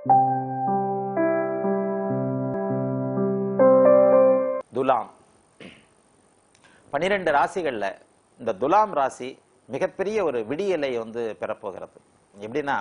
துலாம் பன்னிரெண்டு ராசிகள்ல இந்த துலாம் ராசி மிகப்பெரிய ஒரு விடியலை வந்து பெறப்போகிறது எப்படின்னா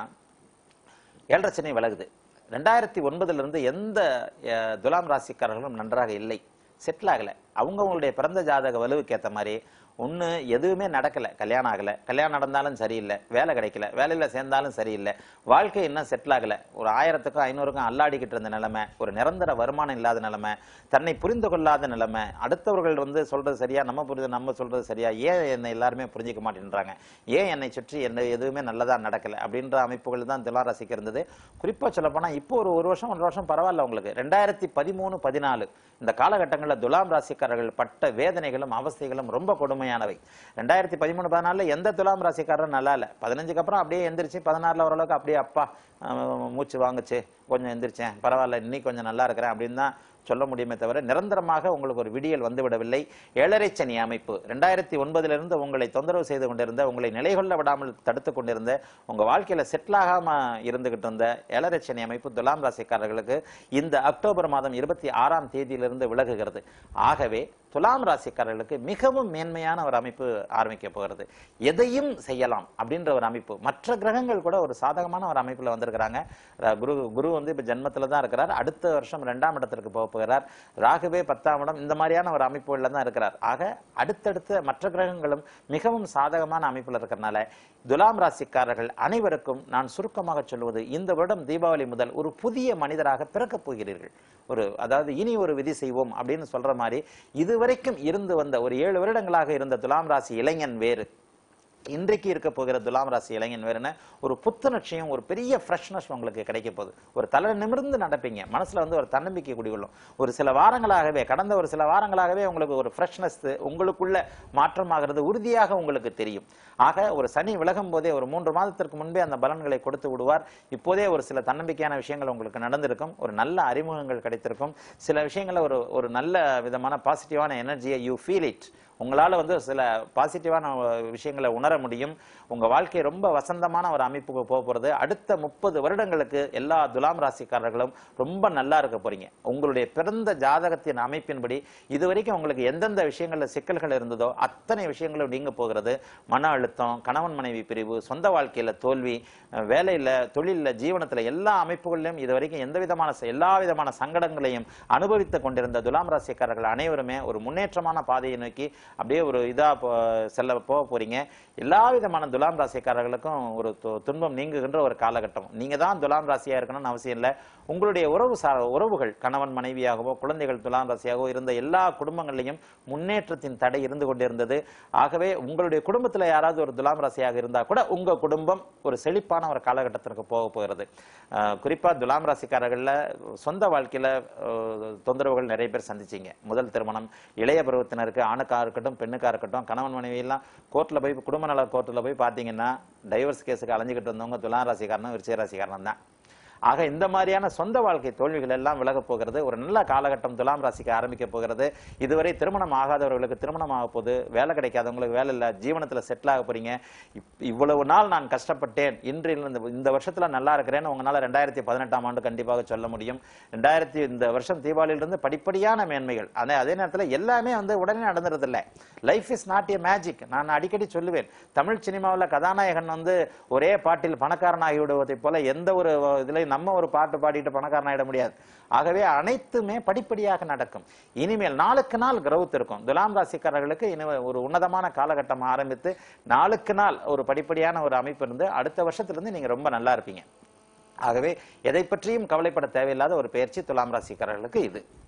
ஏழரை சனி விலகுது ரெண்டாயிரத்தி ஒன்பதுல இருந்து எந்த அஹ், துலாம் ராசிக்காரர்களும் நன்றாக இல்லை செட்டில் ஆகல அவங்கவுங்களுடைய பிறந்த ஜாதக வலுவுக்கு ஏத்த மாதிரி ஒண்ணு எதுவுமே நடக்கல கல்யாணம் ஆகல கல்யாணம் நடந்தாலும் சரியில்லை வேலை கிடைக்கல வேலையில சேர்ந்தாலும் சரியில்லை வாழ்க்கை இன்னும் செட்டில் ஆகல ஒரு ஆயிரத்துக்கும் ஐநூறுக்கும் அல்லாடிக்கிட்டு இருந்த நிலைமை ஒரு நிரந்தர வருமானம் இல்லாத நிலைமை தன்னை புரிந்து கொள்ளாத நிலைமை அடுத்தவர்கள் வந்து சொல்றது சரியா நம்ம புரிந்து நம்ம சொல்றது சரியா ஏன் என்னை எல்லாருமே புரிஞ்சுக்க மாட்டேன்றாங்க ஏன் என்னை சுற்றி என்ன எதுவுமே நல்லதா நடக்கல அப்படின்ற அமைப்புகள் தான் துலா ராசிக்கு இருந்தது குறிப்பா சொல்ல போனா இப்போ ஒரு ஒரு வருஷம் ஒன்றரை வருஷம் பரவாயில்ல உங்களுக்கு ரெண்டாயிரத்தி பதிமூணு பதினாலு இந்த காலகட்டங்களில் துலாம் ராசிக்காரர்கள் பட்ட வேதனைகளும் அவஸ்தைகளும் ரொம்ப கொடுமையானவை ரெண்டாயிரத்தி பதிமூணு பதினாலுல எந்த துலாம் ராசிக்காரரும் நல்லா இல்லை பதினஞ்சுக்கு அப்புறம் அப்படியே எந்திரிச்சு பதினாறுல ஓரளவுக்கு அப்படியே அப்பா அஹ், மூச்சு வாங்குச்சு கொஞ்சம் எந்திரிச்சேன் பரவாயில்ல இன்னைக்கு கொஞ்சம் நல்லா இருக்கிறேன் அப்படின்னு தான் சொல்ல முடியுமே தவிர நிரந்தரமாக உங்களுக்கு ஒரு விடியல் வந்து விடவில்லை ஏழரை சனி அமைப்பு ரெண்டாயிரத்தி ஒன்பதிலிருந்து உங்களை தொந்தரவு செய்து கொண்டிருந்த உங்களை நிலைகொள்ள விடாமல் தடுத்து கொண்டிருந்த உங்க வாழ்க்கையில செட்டில் ஆகாம இருந்துகிட்டு இருந்த ஏழரை சனி அமைப்பு துலாம் ராசிக்காரர்களுக்கு இந்த அக்டோபர் மாதம் இருபத்தி ஆறாம் தேதியிலிருந்து விலகுகிறது ஆகவே துலாம் ராசிக்காரர்களுக்கு மிகவும் மேன்மையான ஒரு அமைப்பு ஆரம்பிக்க போகிறது எதையும் செய்யலாம் அப்படின்ற ஒரு அமைப்பு மற்ற கிரகங்கள் கூட ஒரு சாதகமான ஒரு அமைப்புல வந்திருக்கிறாங்க ர- குரு குரு வந்து இப்ப ஜென்மத்துல தான் இருக்கிறார் அடுத்த வருஷம் ரெண்டாம் இடத்திற்கு போக போகிறார் ராகுவே பத்தாம் இடம் இந்த மாதிரியான ஒரு அமைப்புகள்ல தான் இருக்கிறார் ஆக அடுத்தடுத்த மற்ற கிரகங்களும் மிகவும் சாதகமான அமைப்புல இருக்கிறனால துலாம் ராசிக்காரர்கள் அனைவருக்கும் நான் சுருக்கமாக சொல்வது இந்த வருடம் தீபாவளி முதல் ஒரு புதிய மனிதராக பிறக்கப் போகிறீர்கள் ஒரு அதாவது இனி ஒரு விதி செய்வோம் அப்படின்னு சொல்ற மாதிரி இதுவரைக்கும் இருந்து வந்த ஒரு ஏழு வருடங்களாக இருந்த துலாம் ராசி இளைஞன் வேறு இன்றைக்கு இருக்க போகிற துலாம் ராசி இளைஞன் வேறுன ஒரு புத்துணர்ச்சியும் ஒரு பெரிய ஃப்ரெஷ்னஸ் உங்களுக்கு கிடைக்க போகுது ஒரு தலை நிமிர்ந்து நடப்பீங்க மனசுல வந்து ஒரு தன்னம்பிக்கை குடிகொள்ளும் ஒரு சில வாரங்களாகவே கடந்த ஒரு சில வாரங்களாகவே உங்களுக்கு ஒரு ஃப்ரெஷ்னஸ் உங்களுக்குள்ள மாற்றமாகிறது உறுதியாக உங்களுக்கு தெரியும் ஆக ஒரு சனி விலகும் போதே ஒரு மூன்று மாதத்திற்கு முன்பே அந்த பலன்களை கொடுத்து விடுவார் இப்போதே ஒரு சில தன்னம்பிக்கையான விஷயங்கள் உங்களுக்கு நடந்திருக்கும் ஒரு நல்ல அறிமுகங்கள் கிடைத்திருக்கும் சில விஷயங்கள ஒரு ஒரு நல்ல விதமான பாசிட்டிவான எனர்ஜியை யூ ஃபீல் இட் உங்களால வந்து சில பாசிட்டிவான விஷயங்களை உணர முடியும் உங்க வாழ்க்கை ரொம்ப வசந்தமான ஒரு அமைப்புக்கு போக போறது அடுத்த முப்பது வருடங்களுக்கு எல்லா துலாம் ராசிக்காரர்களும் ரொம்ப நல்லா இருக்க போறீங்க உங்களுடைய பிறந்த ஜாதகத்தின் அமைப்பின்படி இதுவரைக்கும் உங்களுக்கு எந்தெந்த விஷயங்கள்ல சிக்கல்கள் இருந்ததோ அத்தனை விஷயங்களும் நீங்க போகிறது மன அழுத்தம் கணவன் மனைவி பிரிவு சொந்த வாழ்க்கையில தோல்வி அஹ் வேலையில தொழில்ல ஜீவனத்துல எல்லா அமைப்புகளிலும் இதுவரைக்கும் எந்த விதமான ச- எல்லா விதமான சங்கடங்களையும் அனுபவித்துக் கொண்டிருந்த துலாம் ராசிக்காரர்கள் அனைவருமே ஒரு முன்னேற்றமான பாதையை நோக்கி அப்படியே ஒரு இதா போ- செல்ல போக போறீங்க எல்லா விதமான துலாம் ராசிக்காரர்களுக்கும் ஒரு து- துன்பம் நீங்குகின்ற ஒரு காலகட்டம் நீங்க தான் துலாம் ராசியா இருக்கணும்னு அவசியம் இல்லை உங்களுடைய உறவு சார் உறவுகள் கணவன் மனைவியாகவோ குழந்தைகள் துலாம் ராசியாகவோ இருந்த எல்லா குடும்பங்களையும் முன்னேற்றத்தின் தடை இருந்து கொண்டிருந்தது ஆகவே உங்களுடைய குடும்பத்துல யாராவது ஒரு துலாம் ராசியாக இருந்தா கூட உங்க குடும்பம் ஒரு செழிப்பான ஒரு காலகட்டத்திற்கு போக போகிறது அஹ் குறிப்பா துலாம் ராசிக்காரர்கள்ல சொந்த வாழ்க்கையில அஹ், தொந்தரவுகள் நிறைய பேர் சந்திச்சீங்க முதல் திருமணம் இளைய பருவத்தினருக்கு ஆணுக்கா இருக்கட்டும் பெண்ணுக்கா இருக்கட்டும் கணவன் மனைவி எல்லாம் கோர்ட்ல போய் குடும்ப நல கோர்ட்ல போய் பாத்தீங்கன்னா டைவர்ஸ் கேஸுக்கு அலைஞ்சுக்கிட்டு இருந்தவங்க துலாம் ராசிக்காரனும் விருச்சிக ராசிக்காரனும் தான் ஆக இந்த மாதிரியான சொந்த வாழ்க்கை தோல்விகள் எல்லாம் விலகப் போகிறது ஒரு நல்ல காலகட்டம் துலாம் ராசிக்கு ஆரம்பிக்க போகிறது இதுவரை திருமணம் ஆகாதவர்களுக்கு திருமணம் ஆக போகுது வேலை கிடைக்காதவங்களுக்கு வேலை இல்லை ஜீவனத்துல செட்டில் ஆக போறீங்க இப்- இவ்வளவு நாள் நான் கஷ்டப்பட்டேன் இன்றில் இந்த இந்த வருஷத்துல நல்லா இருக்கிறேன்னு உங்களால ரெண்டாயிரத்தி பதினெட்டாம் ஆண்டு கண்டிப்பாக சொல்ல முடியும் ரெண்டாயிரத்தி இந்த வருஷம் தீபாவளியிலிருந்து படிப்படியான மேன்மைகள் அதே அதே நேரத்துல எல்லாமே வந்து உடனே நடந்துறது இல்ல life is not a magic நான் அடிக்கடி சொல்லுவேன் தமிழ் சினிமாவுல கதாநாயகன் வந்து ஒரே பாட்டில் பணக்காரனாகி விடுவதை போல எந்த ஒரு இதுலயும் நம்ம ஒரு பாட்டு பாடிட்டு பணக்காரன் ஆயிட முடியாது ஆகவே அனைத்துமே படிப்படியாக நடக்கும் இனிமேல் நாளுக்கு நாள் growth இருக்கும் துலாம் ராசிக்காரர்களுக்கு இனி ஒரு உன்னதமான காலகட்டம் ஆரம்பித்து நாளுக்கு நாள் ஒரு படிப்படியான ஒரு அமைப்பு இருந்து அடுத்த வருஷத்துல இருந்து நீங்க ரொம்ப நல்லா இருப்பீங்க ஆகவே எதை பற்றியும் கவலைப்பட தேவையில்லாத ஒரு பயிற்சி துலாம் ராசிக்காரர்களுக்கு இது